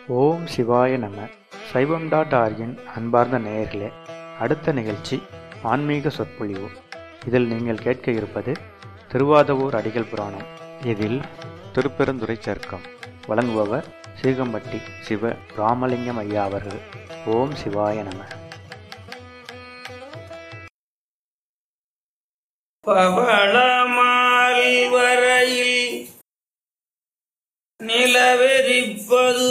ஓம் சிவாய நம சைவம் டாட் ஆர்கின் அன்பார்ந்த நேயர்களே அடுத்த நிகழ்ச்சி ஆன்மீக சொற்பொழிவு இதில் நீங்கள் கேட்க இருப்பது திருவாதவூர் அடிகள் புராணம் இதில் திருப்பெருந்துறை சர்க்கம் வழங்குபவர் சீகம்பட்டி சிவ ராமலிங்கம் ஐயா அவர்கள் ஓம் சிவாய நம பவளமால் வரையில் நிலவெறிப்பது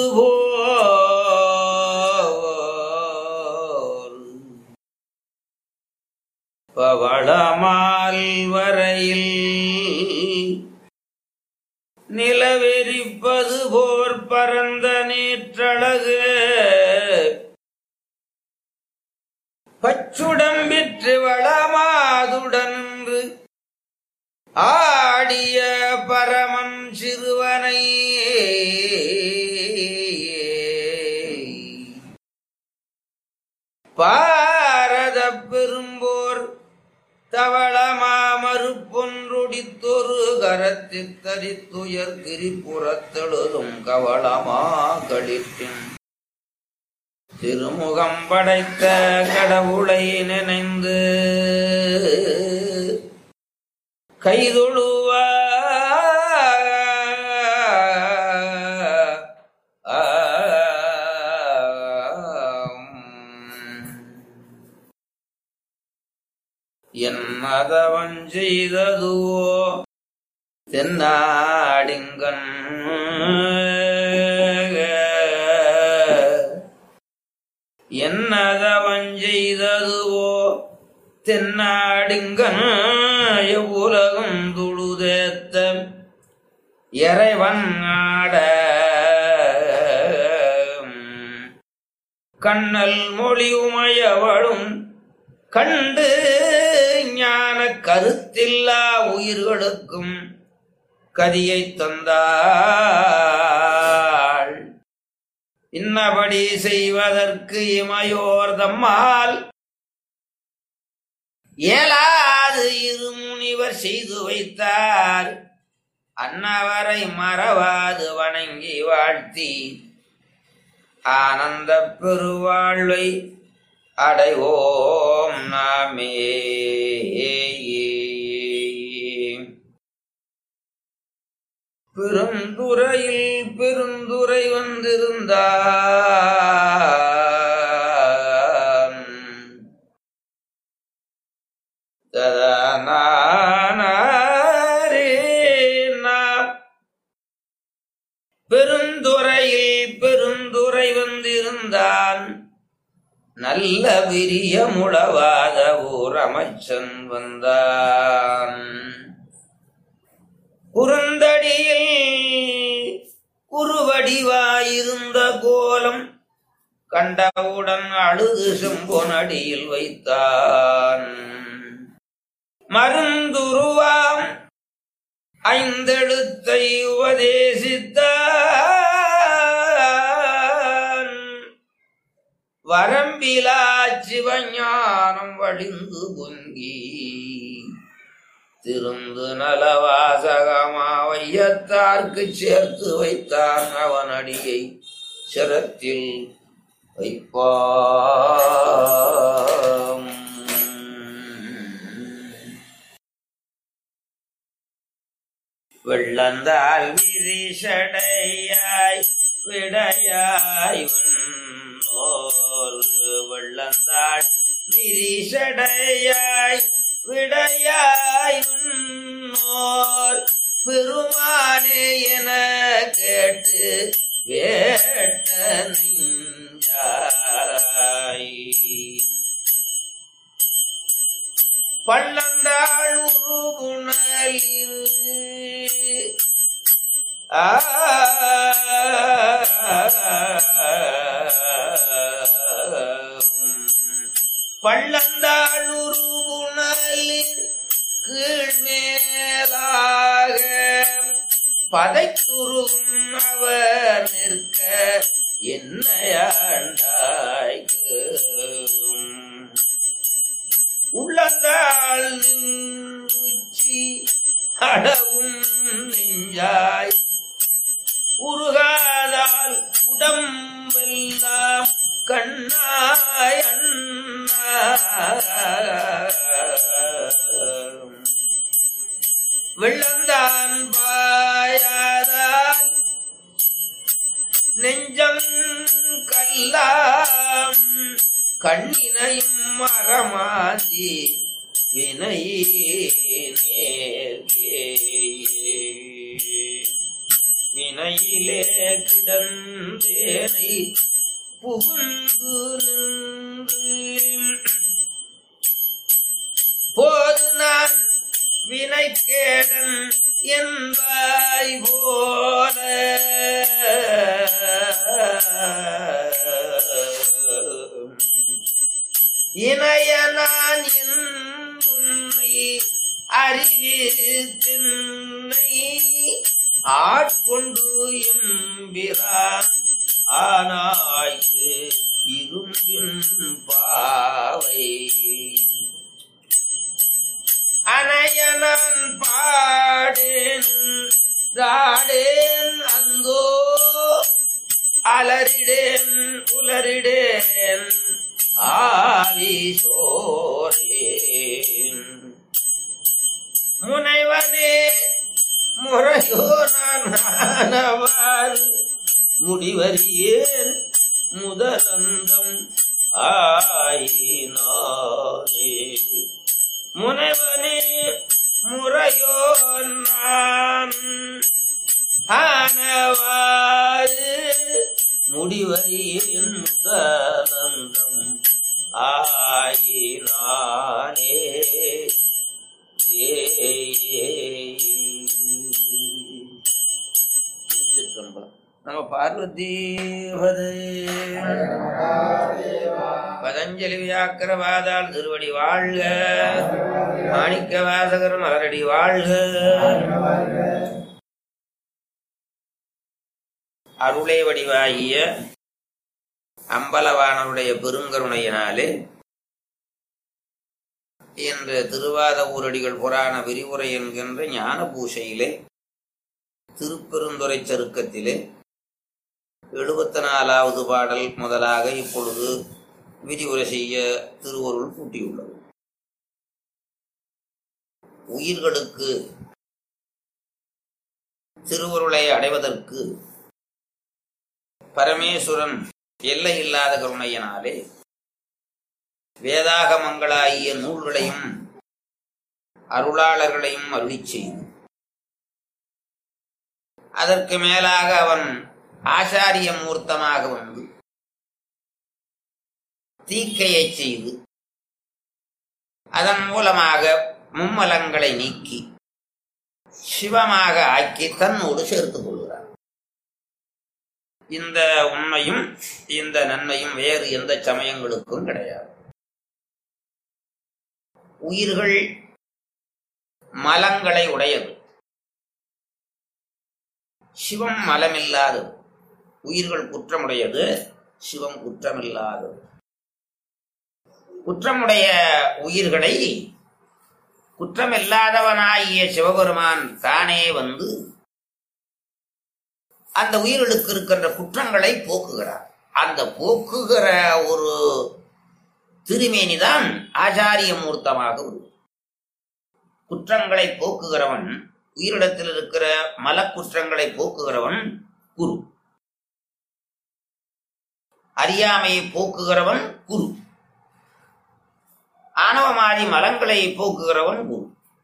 போல் பவளமால் வரையில் நிலவெறிப்பது போர் பரந்த நீற்றழகு பச்சுடம்பிற்று வளமாதுடன்று ஆடிய பரமன் சிறுவனை பாரத பெரும்போர் தவளமாமறுப்பொன்றொடித்தொரு கரத்தித் தரித்துயர் கிரிபுறத்தெழுதும் கவளமா களிற்றின் திருமுகம் படைத்த கடவுளை நினைந்து கைதொழுவ என் மதவன் செய்ததுவோ தென்னாடிங்கன் என்னதவன் செய்ததுவோ தென்னாடுங்கன் எவ்வுலகம் துழுதேத்த இறைவன் ஆட கண்ணல் மொழி உமையவளும் கண்டு ஞான கருத்தில்லா உயிர்களுக்கும் கதியை தந்தாள் இன்னபடி செய்வதற்கு இமையோர் தம்மால் இயலாது இரு முனிவர் செய்து வைத்தார் அன்னவரை மறவாது வணங்கி வாழ்த்தி ஆனந்த பெருவாழ்வை அடைவோம் நாமே பெருந்துறையில் பெருந்துரை வந்திருந்தான் ததனாரேனா. பெருந்துறையில் பெருந்துரை வந்திருந்தான் நல்ல விரிய முழவாத ஊர் அமைச்சன் வந்தான் குறுந்தடியில் குறுவடிவாயிருந்த கோலம் கண்டவுடன் அழுது செம்பொனடியில் வைத்தான் மருந்துருவாம் ஐந்தெழுத்தை உபதேசித்தான் வரம்பிலா சிவஞானம் வழிந்து பொங்கி திருந்து நலவாசகமா வையத்தார்க்கு சேர்த்து வைத்தான் அவன் அடியை சிரத்தில் வைப்பாம் வெள்ளந்தால் விரிசடையாய் விடையாய் ஓர் வெள்ளந்தாள் விரிசடையாய் விடையாய் உன்னோர் பெருமானே என கேட்டு வேட்ட நெஞ்சாய் பள்ளந்தாள் உருகுணலில் ஆ பள்ளந்தாள் உருகுணலில் கீழ்மேலாக பதைக்குருகும் அவர் நிற்க என்னையாண்டாய் உள்ளந்தாள் நின்றுச்சி அடவும் நெஞ்சாய் உருகாதால் உடம்பெல்லாம் கண்ணாய் வெள்ளந்தான் பாயாதால் நெஞ்சம் கல்லாம் கண்ணினையும் மரமாந்தி வினையே வினையிலே கிடந்தேனை புகுந்து நின்று போது நான் வினைக்கேடன் என்பாய் போல இணைய நான் என்னை அறிவித்தின்னை ஆட்கொண்டு எம்பிரான் ஆனாய்க்கு இரும்பின் பாவை அனையனன் பாடேன் ராடேன் அங்கோ அலறிடேன் உலரிடேன் ஆவி சோரேன் முனைவனே முறையோ நான் ஆனவாறு முடிவறியேன் முதலந்தம் ஆயினானே முனைவனே முறையோ நான் ஆனவாறு முடிவறியின் முதலந்தம் ஆயினானே ஏ திருச்சிற்றம்பலம் நம்ம பார்வதி பதஞ்சலி வியாக்கிரவாதால் திருவடி வாழ்க மாணிக்க வாசகர் மலரடி வாழ்க அருளே வடிவாகிய அம்பலவானருடைய பெருங்கருணையினாலே என்ற திருவாத ஊரடிகள் புராண விரிவுரை என்கின்ற ஞான பூஷையிலே திருப்பெருந்துறை சருக்கத்திலே எழுபத்தி நாலாவது பாடல் முதலாக இப்பொழுது விரிவுரை செய்ய திருவருள் கூட்டியுள்ளது உயிர்களுக்கு திருவருளை அடைவதற்கு பரமேஸ்வரன் எல்லை இல்லாத கருணையினாலே வேதாகமங்களாகிய நூல்களையும் அருளாளர்களையும் அருளிச் செய்து அதற்கு மேலாக அவன் ஆசாரிய மூர்த்தமாக வந்து தீக்கையை செய்து அதன் மூலமாக மும்மலங்களை நீக்கி சிவமாக ஆக்கி தன்னோடு சேர்த்துக் கொள்கிறார் இந்த உண்மையும் இந்த நன்மையும் வேறு எந்த சமயங்களுக்கும் கிடையாது உயிர்கள் மலங்களை உடையது சிவம் மலமில்லாதது உயிர்கள் குற்றமுடையது சிவம் குற்றமில்லாதது குற்றமுடைய உயிர்களை குற்றமில்லாதவனாகிய சிவபெருமான் தானே வந்து அந்த உயிர்களுக்கு இருக்கின்ற குற்றங்களை போக்குகிறார் அந்த போக்குகிற ஒரு திருமேனிதான் ஆச்சாரிய மூர்த்தமாக உள்ளது குற்றங்களை போக்குகிறவன் உயிரிடத்தில் இருக்கிற மலக்குற்றங்களை போக்குகிறவன் குரு அறியாமையை போக்குகிறவன் குரு ஆணவமாதி மலங்களை போக்குகிறவன் குரு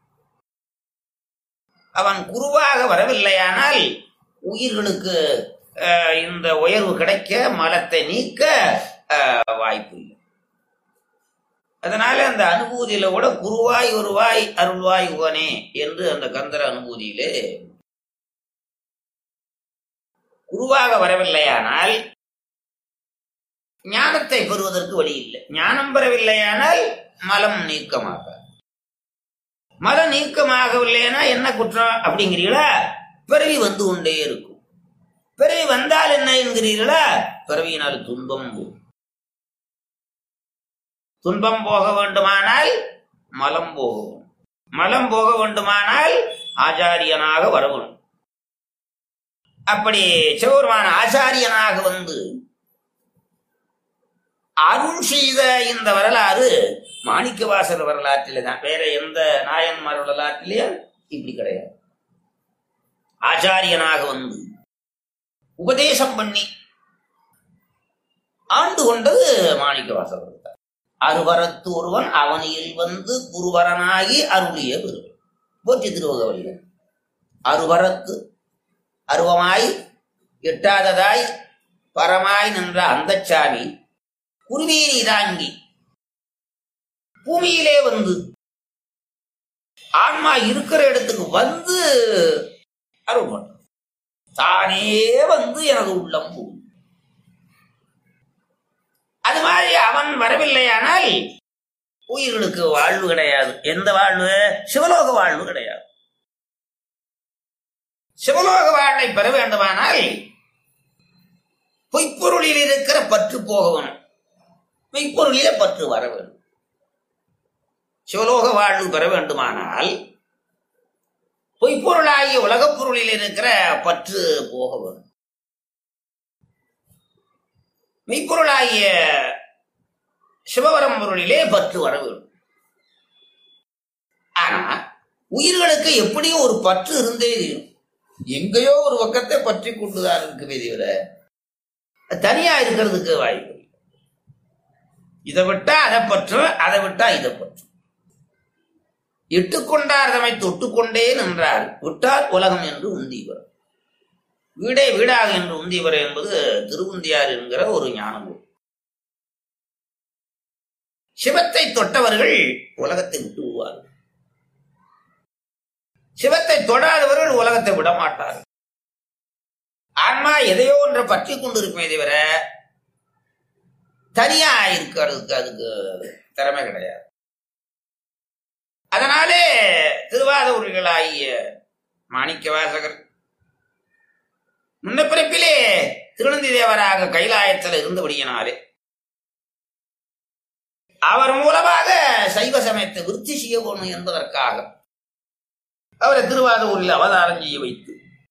அவன் குருவாக வரவில்லையானால் உயிர்களுக்கு அஹ், இந்த உயர்வு கிடைக்க மலத்தை நீக்க அஹ், வாய்ப்பு இல்லை அதனால அந்த அனுபூதியில கூட குருவாய் ஒருவாய் அருள்வாய் உவனே என்று அந்த கந்தர அனுபூதியிலே குருவாக வரவில்லையானால் ஞானத்தை பெறுவதற்கு வழி இல்லை ஞானம் பெறவில்லையானால் மலம் நீக்கமாக மலம் நீக்கமாகவில்லைன்னா என்ன குற்றம் அப்படிங்கிறீங்களா பிறவி வந்து கொண்டே இருக்கும் பிறவி வந்தால் என்ன என்கிறீர்களா பிறவியினால் துன்பம் போகும். துன்பம் போக வேண்டுமானால் மலம் போகும் மலம் போக வேண்டுமானால் ஆச்சாரியனாக வரவும் அப்படி சிவபெருமான ஆச்சாரியனாக வந்து அருள் செய்த இந்த வரலாறு மாணிக்கவாசர் வரலாற்றிலே தான் வேற எந்த நாயன்மார் வரலாற்றிலேயும் இப்படி கிடையாது ஆச்சாரியனாக வந்து உபதேசம் பண்ணி ஆண்டு கொண்டது மாணிக்கவாசகர் தான். அருவரத்து ஒருவன் அவனியில் வந்து குருவரனாகி அருளிய பெருவன் போற்றி திருவகவல்ல அருவரத்து அருவமாய் எட்டாததாய் பரமாய் நின்ற அந்தச்சாமி குருவீரி தாங்கி பூமியிலே வந்து ஆன்மா இருக்கிற இடத்துக்கு வந்து அருள் பண்றான். தானே வந்து எனது உள்ளம் பூ அது மாதிரி அவன் வரவில்லையானால் உயிர்களுக்கு வாழ்வு கிடையாது எந்த வாழ்வு சிவலோக வாழ்வு கிடையாது சிவலோக வாழ்வை பெற வேண்டுமானால் பொய்ப்பொருளில் இருக்கிற பற்று போக வேணும் மெய்ப்பொருளிலே பற்று வர வேண்டும் சிவலோக வாழ்வு பெற வேண்டுமானால் பொய்ப்பொருளாகிய உலகப் பொருளில் இருக்கிற பற்று போக வேண்டும் மெய்ப்பொருளாகிய சிவபரம் பொருளிலே பற்று வர வேண்டும் ஆனா உயிர்களுக்கு எப்படியும் ஒரு பற்று இருந்தே தீரும் எங்கேயோ ஒரு பக்கத்தை பற்றி கொண்டுதான் இருக்குமே தவிர தனியா இருக்கிறதுக்கு வாய்ப்பு இல்லை. இதை விட்டா அதை பற்றும் அதை விட்டா இதை பற்றும் இட்டுக்கொண்டார் தம்மை தொட்டுக்கொண்டே நின்றார் விட்டார் உலகம் என்று உந்தீவர் வீடே வீடாக என்று உந்தீவர் என்பது திருவுந்தியார் என்கிற ஒரு ஞானம் நூல். சிவத்தை தொட்டவர்கள் உலகத்தை விட்டு விடுவார்கள் சிவத்தை தொடாதவர்கள் உலகத்தை விட மாட்டார்கள் ஆன்மா எதையோ ஒன்றை பற்றி கொண்டிருக்குமே தவிர தனியா இருக்கிறதுக்கு அதுக்கு திறமை கிடையாது அதனாலே திருவாதூர்களாகிய மாணிக்க வாசகர் முன்ன பிறப்பிலே திருநந்தி தேவராக கைலாயத்தில் இருந்தபடியினாலே அவர் மூலமாக சைவ சமயத்தை விருத்தி செய்ய வேணும் என்பதற்காக அவரை திருவாதூரில் அவதாரம் செய்ய வைத்து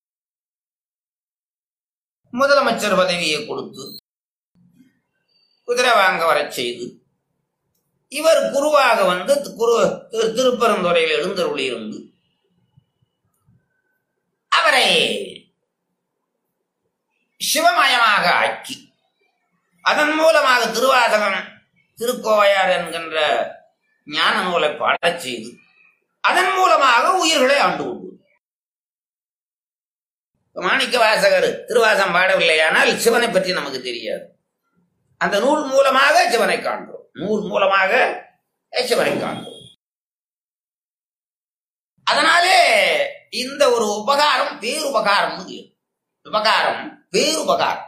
முதலமைச்சர் பதவியை கொடுத்து குதிரை வாங்க வரச் செய்து இவர் குருவாக வந்து குரு திரு- திருப்பரந்துறையில் எழுந்தருளி இருந்து அவரை சிவமயமாக ஆக்கி அதன் மூலமாக திருவாதகம் திருக்கோவையார் என்கின்ற ஞான நூலை பாடச் செய்து அதன் மூலமாக உயிர்களை ஆண்டு கொண்டு மாணிக்க வாசகர் திருவாசம் பாடவில்லையானால் சிவனை பற்றி நமக்கு தெரியாது அந்த நூல் மூலமாக சிவனை காண்கிறோம் நூல் மூலமாக சிவனை காண்கிறோம் அதனாலே இந்த ஒரு உபகாரம் பேருபகாரம் உபகாரம் பேருபகாரம்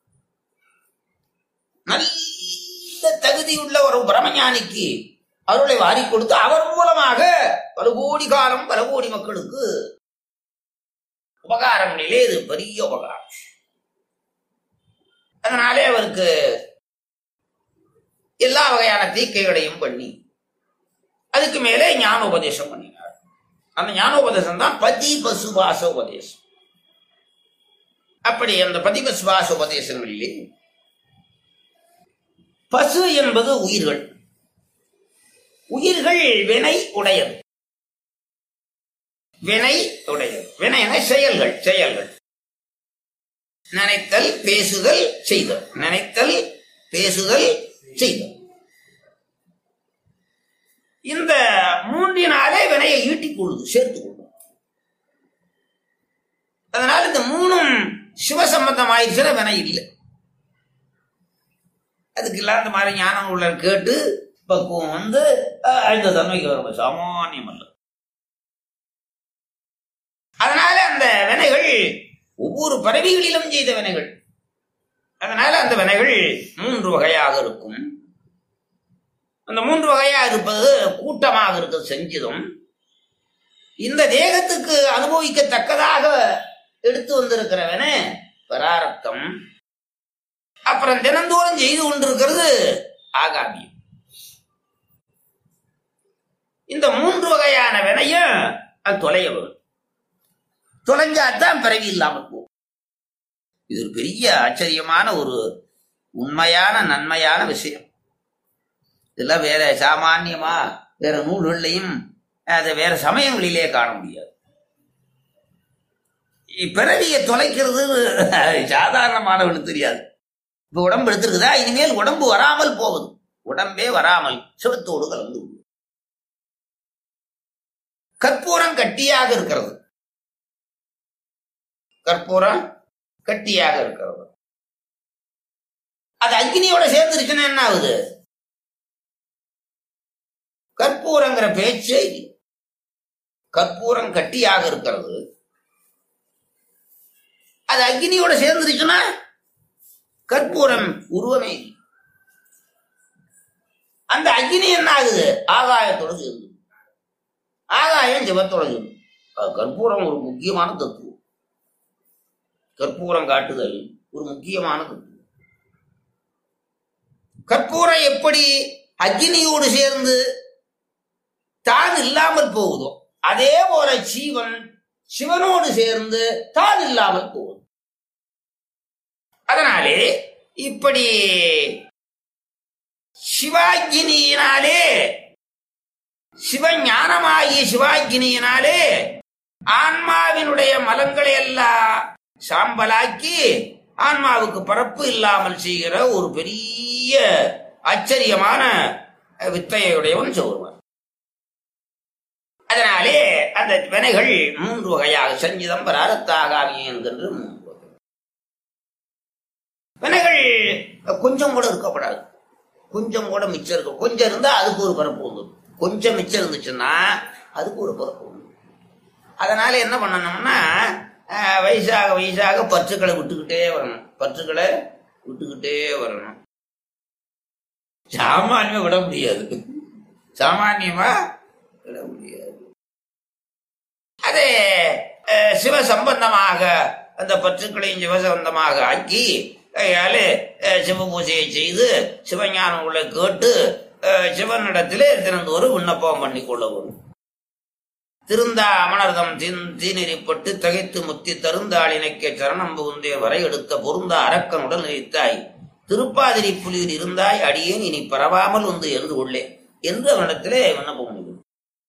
நல்ல தகுதியுள்ள ஒரு பிரம்மஞானிக்கு அருளை வாரி கொடுத்து அவர் மூலமாக பல கோடி காலம் பல கோடி மக்களுக்கு உபகாரங்களிலே இது பெரிய உபகாரம் அதனாலே அவருக்கு எல்லா வகையான தீக்கைகளையும் பண்ணி அதுக்கு மேலே ஞானோபதேசம் பண்ணினார் அந்த ஞானோபதேசம் தான் பதி பசுபாச உபதேசம் அப்படி அந்த பதி பசுபாச உபதேசங்களிலே பசு என்பது உயிர்கள் உயிர்கள் வினை உடையது வினை உடையது வினை என செயல்கள் செயல்கள் நினைத்தல் பேசுதல் செய்தல் நினைத்தல் பேசுதல் செய்தல் இந்த மூன்றினாலே வினையை ஈட்டிக் கொள்ளுது சேர்த்துக் கொள்ளும் அதனால இந்த மூணும் சிவசம்பந்தம் ஆயிடுச்சுன்னா வினை இல்லை அதுக்கு எல்லாம் இந்த மாதிரி ஞானம் உள்ள கேட்டு பக்குவம் வந்து அஹ், இந்த தன்மைக்கு வரும் சாமானியம் அல்ல அதனால அந்த வினைகள் ஒவ்வொரு பறவைகளிலும் செய்த வினைகள் அதனால அந்த வினைகள் மூன்று வகையாக இருக்கும் அந்த மூன்று வகையா இருப்பது கூட்டமாக இருக்க செஞ்சதும் இந்த தேகத்துக்கு அனுபவிக்கத்தக்கதாக எடுத்து வந்திருக்கிறவன பராரத்தம் அப்புறம் தினந்தோறும் செய்து கொண்டிருக்கிறது ஆகாமியம் இந்த மூன்று வகையான வினையும் அது தொலைய வரும் தொலைஞ்சாதான் பிறவி இல்லாமல் போகும் இது ஒரு பெரிய ஆச்சரியமான ஒரு உண்மையான நன்மையான விஷயம் இதெல்லாம் வேற சாமான்யமா வேற நூல்கள்லையும் அதை வேற சமயங்களிலே காண முடியாது பிறவியை தொலைக்கிறது அது சாதாரணமானவனுக்கு தெரியாது இப்ப உடம்பு எடுத்திருக்குதா இனிமேல் உடம்பு வராமல் போகுது உடம்பே வராமல் சிவத்தோடு கலந்து விடும். கற்பூரம் கட்டியாக இருக்கிறது கற்பூரம் கட்டியாக இருக்கிறது அது அக்னியோட சேர்ந்துருச்சுன்னா என்ன ஆகுது கற்பூரங்கிற பேச்சே இல்லை. கற்பூரம் கட்டியாக இருக்கிறது அது அக்னியோட சேர்ந்துருச்சுன்னா கற்பூரம் உருவமே இல்லை. அந்த அக்னி என்ன ஆகுது ஆகாயத்தோட சேர்ந்து ஆகாயம் சிவத்தோட சேர்ந்து அது கற்பூரம் ஒரு முக்கியமான தத்துவம் கற்பூரம் காட்டுதல் ஒரு முக்கியமான தத்துவம் கற்பூரம் எப்படி அக்னியோடு சேர்ந்து தான் இல்லாமல் போகுதோ அதே போல ஜீவன் சிவனோடு சேர்ந்து தான் இல்லாமல் போகுது அதனாலே இப்படி சிவாக்கினியினாலே சிவஞானமாகிய சிவாக்கினியினாலே ஆன்மாவினுடைய மலங்களை எல்லாம் சாம்பலாக்கி ஆன்மாவுக்கு பரப்பு இல்லாமல் செய்கிற ஒரு பெரிய ஆச்சரியமான வித்தையுடையவன் சொல்வார் அதனாலே அந்த வினைகள் மூன்று வகையாக சஞ்சிதம் பராரத்தாகாமி என்கின்ற மூன்று வகை வினைகள் கொஞ்சம் கூட இருக்கப்படாது கொஞ்சம் கூட மிச்சம் இருக்கும் கொஞ்சம் இருந்தா அதுக்கு ஒரு பரப்பு வந்துடும் கொஞ்சம் மிச்சம் இருந்துச்சுன்னா அதுக்கு ஒரு பரப்பு வந்துடும் அதனால என்ன பண்ணணும்னா அஹ், வயசாக வயசாக பற்றுக்களை விட்டுக்கிட்டே வரணும் பற்றுக்களை விட்டுக்கிட்டே வரணும் சாமானியமா விட முடியாது சாமானியமா விட முடியாது அதே அஹ், சிவ சம்பந்தமாக அந்த பற்றுக்களையும் சிவசம்பந்தமாக ஆக்கி கையால் சிவ பூஜையை செய்து சிவஞானம் உள்ள கேட்டு அஹ், சிவனிடத்திலே திறந்தோறு விண்ணப்பம் பண்ணி கொள்ள வேண்டும் திருந்தா அமனர்தம் தீன் தீநெறிப்பட்டு தகைத்து முத்தி தருந்தாளினைக்க சரணம் புகுந்தே வரை எடுத்த பொருந்த அரக்கனுடன் நினைத்தாய் திருப்பாதிரி புலியில் இருந்தாய் அடியேன் இனி பரவாமல் வந்து என்று உள்ளேன் என்று அவனிடத்திலே விண்ணப்பம் முடியும்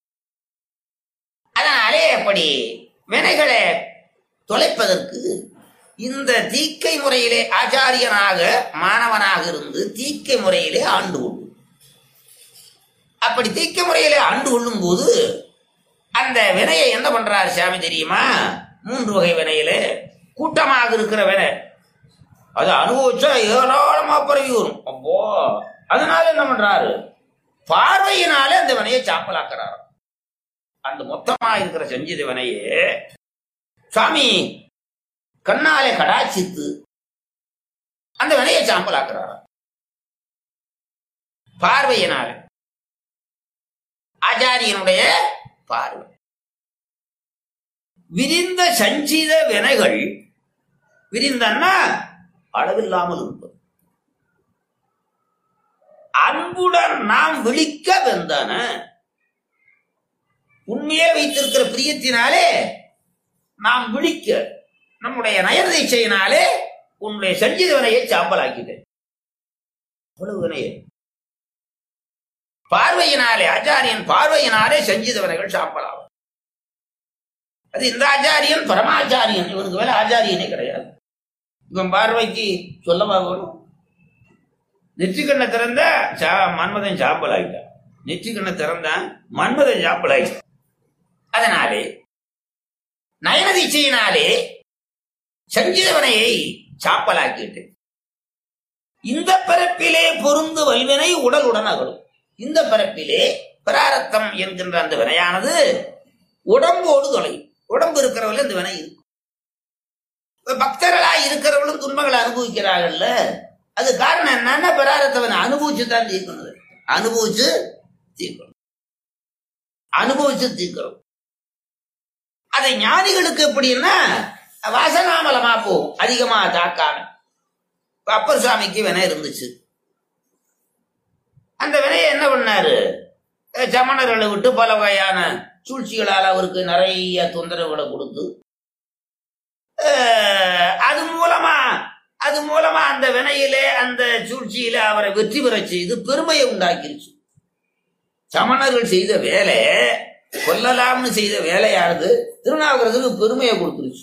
அதனாலே அப்படி வினைகளை தொலைப்பதற்கு இந்த தீக்கை முறையிலே ஆச்சாரியனாக மாணவனாக இருந்து தீக்கை முறையிலே ஆண்டு கொள்ளும் அப்படி தீக்கை முறையிலே ஆண்டு கொள்ளும் போது அந்த வினையை என்ன பண்றாரு சாமி தெரியுமா மூன்று வகை வினையில கூட்டமாக இருக்கிற வினை அது அனுபவிச்சா ஏராளமா பரவி வரும் அப்போ அதனால என்ன பண்றாரு பார்வையினாலே அந்த வினையை சாப்பலாக்குறாரு அந்த மொத்தமா இருக்கிற செஞ்சது வினையே சாமி கண்ணாலே கடாச்சித்து அந்த வினையை சாம்பலாக்குறாரு பார்வையினால ஆச்சாரியனுடைய பார்வை விரிந்த சஞ்சித வினைகள் விரிந்தன்னா அளவில்லாமல் இருப்பது அன்புடன் நாம் விழிக்க வெந்தன உண்மையே வைத்திருக்கிற பிரியத்தினாலே நாம் விழிக்க நம்முடைய நயனதீட்சையினாலே உன்னுடைய சஞ்சித வினையை சாம்பலாக்கிட்டேன் அவ்வளவு வினையை பார்வையினாலே ஆச்சாரியன் பார்வையினாலே சஞ்சித வினைகள் சாம்பலாகும் அது இந்த ஆச்சாரியன் பரமாச்சாரியன் இவனுக்கு மேல ஆச்சாரியனே கிடையாது இவன் பார்வைக்கு சொல்லவா வேணும் நெற்றிக்கண்ணை திறந்த சா மன்மதன் சாம்பல் ஆகிட்டான் நெற்றிக்கண்ணை திறந்தான் மன்மதன் சாம்பல் ஆகிட்டான் அதனாலே நயனதீட்சையினாலே சஞ்சீவனையை சாப்பலாக்கிட்டு இந்த பிறப்பிலே பொருந்து வல்வினை உடலுடன் அகலும் இந்த பிறப்பிலே பிராரத்தம் என்கின்ற அந்த வினையானது உடம்போடு தொலையும் உடம்பு இருக்கிறவர்கள் இந்த வினை இருக்கும் இப்ப பக்தர்களா இருக்கிறவர்களும் துன்பங்களை அனுபவிக்கிறார்கள்ல அது காரணம் என்னன்னா பிராரத்தவனை அனுபவிச்சு தான் தீர்க்கணும் அனுபவிச்சு தீர்க்கணும் அனுபவிச்சு தீர்க்கணும் அது ஞானிகளுக்கு எப்படின்னா வாசனாமலமா போகும் அதிகமா தாக்காம இப்ப அப்பர் சுவாமிக்கு வினை இருந்துச்சு அந்த வினையை என்ன பண்ணாரு அஹ் சமணர்களை விட்டு பல வகையான சூழ்ச்சிகளால் அவருக்கு நிறைய தொந்தரவுகளை கொடுத்து அஹ், அது மூலமா அது மூலமா அந்த வினையிலே அந்த சூழ்ச்சியில அவரை வெற்றி பெறச் செய்து பெருமையை உண்டாக்கிருச்சு சமணர்கள் செய்த வேலை கொல்லலாம்னு செய்த வேலையானது திருநாவுக்கரசுக்கு பெருமையை கொடுத்துருச்சு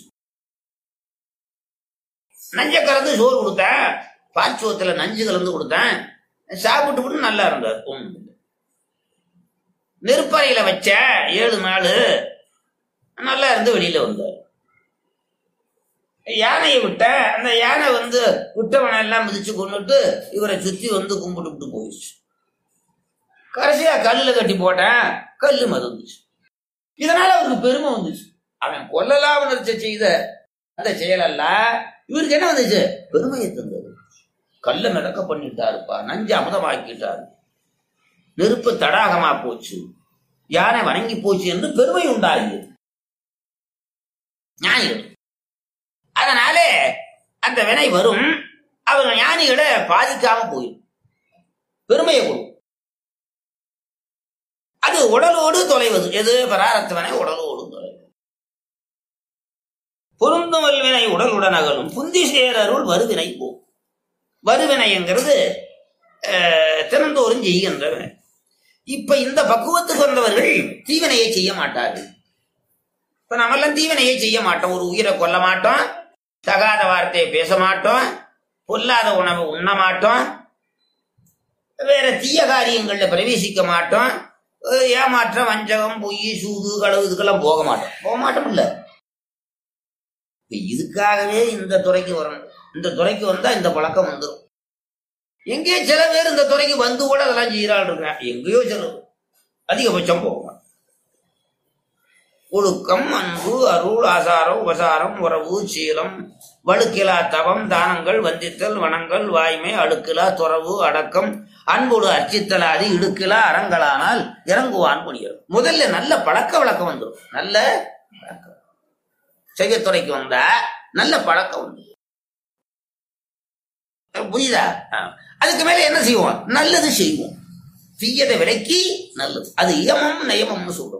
நஞ்ச கலந்து சோறு கொடுத்தேன் பாச்சுவத்துல நஞ்சு கலந்து கொடுத்தேன் சாப்பிட்டு விட்டு நல்லா இருந்தார் ஒண்ணும் இல்லை. நெருப்பறையில வச்ச ஏழு நாள் நல்லா இருந்து வெளியில வந்தார் யானையை விட்ட அந்த யானை வந்து விட்டவனை எல்லாம் மிதிச்சு கொண்டுட்டு இவரை சுத்தி வந்து கும்பிட்டு விட்டு போயிடுச்சு கடைசியா கல்லுல கட்டி போட்டேன் கல்லு மறந்துச்சு இதனால அவருக்கு பெருமை வந்துச்சு அவன் கொல்லலாம் உணர்ச்சி செய்த அந்த செயலல்ல இவருக்கு என்ன வந்துச்சு பெருமையை தந்தது கல்ல மிதக்க பண்ணிட்டாருப்பா நஞ்சு அமுதமாக்கிட்டாரு நெருப்பு தடாகமா போச்சு யானை வணங்கி போச்சு என்று பெருமை உண்டாகியது ஞானிகள் அதனாலே அந்த வினை வரும் அவர் ஞானிகளை பாதிக்காம போயிடும் பெருமையை கொடுக்கும் அது உடலோடு தொலைவது எது பராரத்தவனை உடலோடு தொலைவது பொருந்தும் வல்வினை உடலுடன் அகலும் புந்தி சேரருள் வருவினை போ வருவினைங்கிறது அஹ், தினந்தோறும் செய்கின்ற வினை இப்ப இந்த பக்குவத்துக்கு வந்தவர்கள் தீவினையை செய்ய மாட்டார்கள் இப்ப நம்மெல்லாம் தீவினையை செய்ய மாட்டோம் ஒரு உயிரை கொல்ல மாட்டோம் தகாத வார்த்தையை பேச மாட்டோம் பொல்லாத உணவு உண்ண மாட்டோம் வேற தீய காரியங்கள்ல பிரவேசிக்க மாட்டோம் அஹ் ஏமாற்றம் வஞ்சகம் பொய் சூது களவு இதுக்கெல்லாம் போக மாட்டோம் போக மாட்டோம் இல்ல இப்ப இதுக்காகவே இந்த துறைக்கு வரணும் இந்த துறைக்கு வந்தா இந்த பழக்கம் வந்துடும் எங்கேயோ சில பேர் இந்த துறைக்கு வந்து கூட அதெல்லாம் செய்யறாள் இருக்கிறேன் எங்கேயோ சில அதிகபட்சம் போக மாட்டோம் ஒழுக்கம் அன்பு அருள் ஆசாரம் உபசாரம் உறவு சீலம் வழுக்கிலா தவம் தானங்கள் வந்தித்தல் வனங்கள் வாய்மை அழுக்கிலா துறவு அடக்கம் அன்போடு அர்ச்சித்தலாதி இடுக்கிலா அறங்களானால் இறங்குவான் புனியர் முதல்ல நல்ல பழக்க வழக்கம் வந்துடும் நல்ல பழக்கம் செய்யத்துறைக்கு வந்தா நல்ல பழக்கம் வந்து புரியுதா ஆ. அதுக்கு மேல என்ன செய்வோம் நல்லது செய்வோம் தீயதை விலக்கி நல்லது அது இயமம் நயமம்னு சொல்றோம்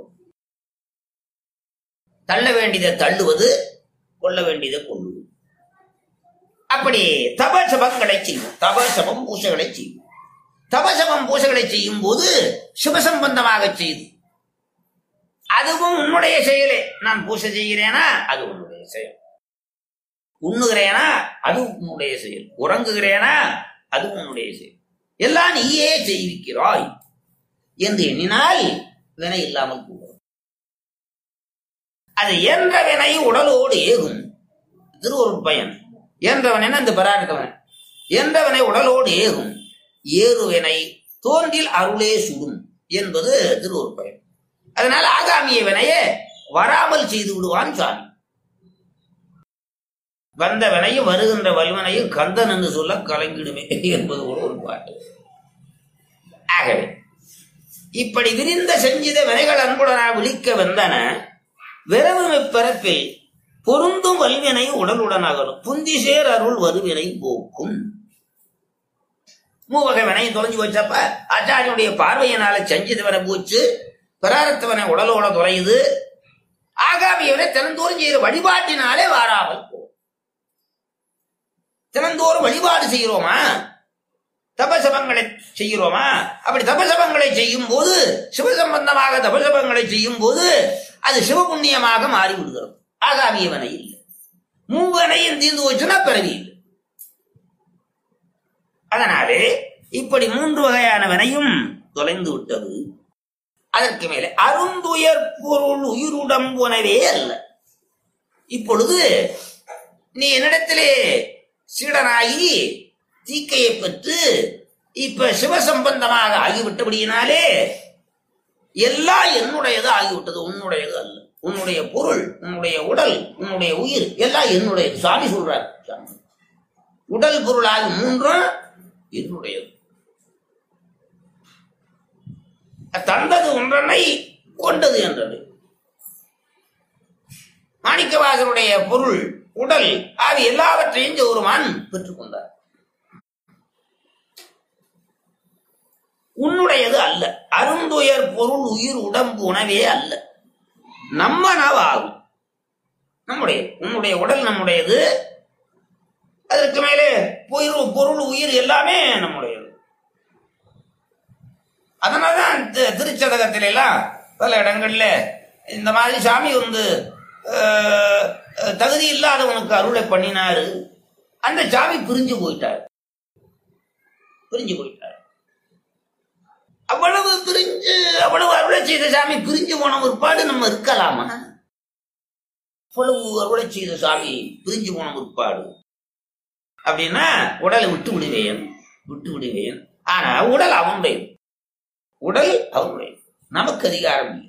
தள்ள வேண்டியதை தள்ளுவது கொள்ள வேண்டியதை கொள்ளுவது அப்படி தபசபங்களை செய்வோம் தபசபம் பூசைகளை செய்வோம் தபசபம் பூசைகளை செய்யும் போது சிவசம்பந்தமாக செய்து அதுவும் உன்னுடைய செயலே நான் பூசை செய்கிறேனா அது உன்னுடைய செயல் உண்ணுகிறேனா அது உன்னுடைய செயல் உறங்குகிறேனா அது உன்னுடைய செயல் எல்லாம் நீயே செய்விக்கிறாய் என்று எண்ணினால் வினை இல்லாமல் போகும் அது என்ற வினை உடலோடு ஏகும் திருவருட் பயன் என்றவன் அந்த பராட்டவன் என்றவனை உடலோடு ஏகும் ஏறுவினை தோன்றில் அருளே சுடும் என்பது திருவருட் பயன் அதனால ஆகாமிய வினையே வராமல் செய்து விடுவான் சாமி வந்த வினையும் வருகின்ற வல்வனையும் கந்தன் என்று சொல்ல கலங்கிடுமே என்பது கூட ஒரு பாட்டு ஆகவே இப்படி விரிந்த செஞ்சித வினைகள் அன்புடனா விழிக்க வந்தன விரவுமை பிறப்பில் பொருந்தும் வல்வினை உடலுடன் அகலும் புந்திசேர் அருள் வருவினை போக்கும் மூவகை வினை தொலைஞ்சு போச்சப்ப ஆச்சாரியனுடைய பார்வையினால செஞ்சதவனை போச்சு பிராரத்தவனை உடலோட தொலையுது ஆகாமியவனை தினந்தோறும் செய்கிற வழிபாட்டினாலே வாராமல் போ தினந்தோறும் வழிபாடு செய்கிறோமா தபசபங்களை செய்கிறோமா அப்படி தபசபங்களை செய்யும் போது சிவசம்பந்தமாக தபசபங்களை செய்யும் போது அது சிவபுண்ணியமாக மாறிவிடுகிறது ஆகாமியவனை இல்லை மூவனையும் தீர்ந்து போச்சுன்னா பிறவி இல்லை அதனாலே இப்படி மூன்று வகையான வினையும் தொலைந்து விட்டது அதற்கு மேலே அருந்துயர் பொருள் உயிருடம்புனவே அல்ல இப்பொழுது நீ என்னிடத்திலே சீடனாகி தீக்கையை பெற்று இப்ப சிவசம்பந்தமாக ஆகிவிட்டபடியினாலே எல்லாம் என்னுடையது ஆகிவிட்டது உன்னுடையது அல்ல உன்னுடைய பொருள் உன்னுடைய உடல் உன்னுடைய உயிர் எல்லாம் என்னுடையது சாமி சொல்றார் சாமி. உடல் பொருளாக மூன்றும் என்னுடையது தந்தது ஒன்றனை கொண்டது என்றது மாணிக்கவாசருடைய பொருள் உடல் அது எல்லாவற்றையும் ஜோருமான் பெற்றுக்கொண்டார் உன்னுடையது அல்ல அருந்துயர் பொருள் உயிர் உடம்பு உணவே அல்ல நம்ம நவாகும் நம்முடைய உன்னுடைய உடல் நம்முடையது அதற்கு மேலே பொருள் பொருள் உயிர் எல்லாமே நம்முடையது அதனாலதான் தி- திருச்சதகத்தில எல்லாம் பல இடங்கள்ல இந்த மாதிரி சாமி வந்து அஹ், அஹ், தகுதி இல்லாதவனுக்கு அருளை பண்ணினாரு அந்த சாமி பிரிஞ்சு போயிட்டார் பிரிஞ்சு போயிட்டார் அவ்வளவு பிரிஞ்சு அவ்வளவு அருளை செய்த சாமி பிரிஞ்சு போன ஒருபாடு நம்ம இருக்கலாமா அவ்வளவு அருளை செய்த சாமி பிரிஞ்சு போன ஒருபாடு அப்படின்னா உடலை விட்டு விடுவேன் விட்டு விடுவேன் ஆனா உடல் அவனுடையது உடல் அவனுடையது நமக்கு அதிகாரம் இல்லை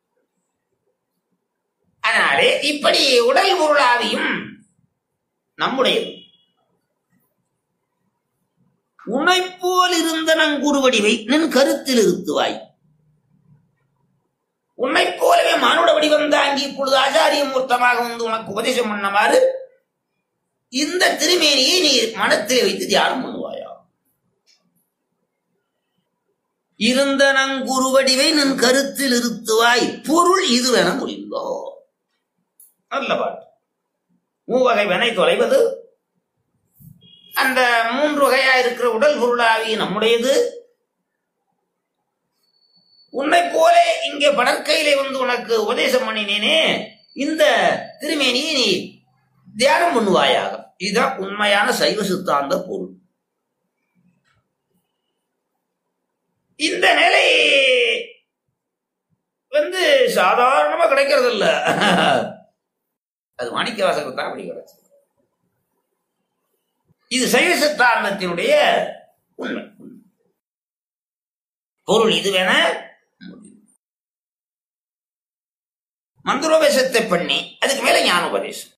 அதனாலே இப்படி உடல் பொருளாவியும் நம்முடையது உன்னைப்போல் இருந்த நங்குருவடிவை நின் கருத்தில் இருத்துவாய் உன்னைப் போலவே மானுட வடிவம் தாங்கி இப்பொழுது ஆச்சாரிய மூர்த்தமாக வந்து உனக்கு உபதேசம் பண்ணமாறு இந்த திருமேனியை நீ மனத்திலே வைத்து தியானம் பண்ணுவாயா இருந்த நங்குருவடிவை நின் கருத்தில் இருத்துவாய் பொருள் இதுவென முடிந்தோ நல்ல பாட்டு மூவகை வினை தொலைவது அந்த மூன்று வகையா இருக்கிற உடல் பொருளாவி நம்முடையது உன்னை போலே இங்கே படற்கையிலே வந்து உனக்கு உபதேசம் பண்ணினேனே இந்த திருமேனியை நீ தியானம் பண்ணுவாயாக இதுதான் உண்மையான சைவ சித்தாந்த பொருள் இந்த நிலை வந்து சாதாரணமா கிடைக்கிறது இல்ல அது மாணிக்க வாசகர் தான் அப்படி கிடைச்சது இது சைவ சித்தாந்தத்தினுடைய உண்மை பொருள் இதுவென மந்திரோபதேசத்தை பண்ணி அதுக்கு மேல ஞானோபதேசம்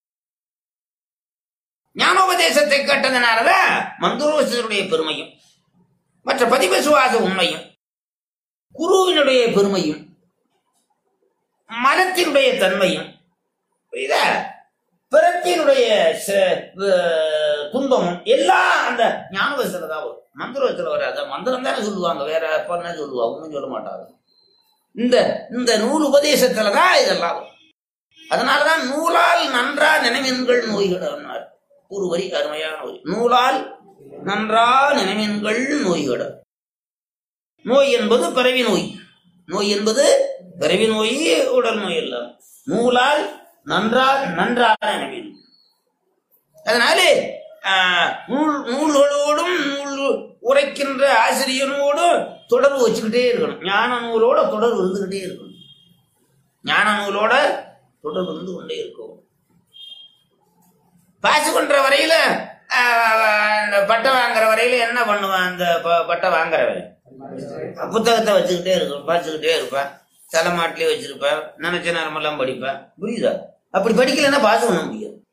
ஞானோபதேசத்தை கேட்டதுனாலதான் மந்திரோபதேசனுடைய பெருமையும் மற்ற பதிபசுவாச உண்மையும் குருவினுடைய பெருமையும் மனத்தினுடைய தன்மையும் புரியுதா பிறப்பினுடைய ச- வ- துன்பமும் எல்லாம் அந்த ஞானவசத்துல தான் வரும் மந்திரத்துல வராது மந்திரம் தானே சொல்லுவாங்க வேற பண்ண சொல்லுவாங்க ஒன்றும் சொல்ல மாட்டாங்க இந்த இந்த நூல் உபதேசத்துல தான் இதெல்லாம் வரும் அதனாலதான் நூலால் நன்றா நினைவின்கள் நோய்கடனார் ஒரு வரி அருமையான வரி நூலால் நன்றா நினைவின்கள் நோய்கட நோய் என்பது பிறவி நோய் நோய் என்பது பிறவி நோய் உடல் நோய் எல்லாம் நூலால் நன்றா நன்றாக நினைவின் அதனாலே ஆஹ், நூல் நூல்களோடும் நூல் உரைக்கின்ற ஆசிரியனோடும் தொடர்பு வச்சுக்கிட்டே இருக்கணும் ஞான நூலோட தொடர்பு இருந்துகிட்டே இருக்கணும் ஞான நூலோட தொடர்பு இருந்து கொண்டே இருக்கும் பாசு பண்ற வரையில ஆஹ், இந்த பட்டை வாங்குற வரையில என்ன பண்ணுவான் அந்த ப- பட்டை வாங்குறவன் புத்தகத்தை வச்சுக்கிட்டே இருக்கும் படிச்சுக்கிட்டே இருப்பேன் தலைமாட்டிலே வச்சிருப்பேன் நினைச்ச நேரமெல்லாம் படிப்பேன் புரியுதா அப்படி படிக்கலைன்னா பாஸ் பண்ண முடியாது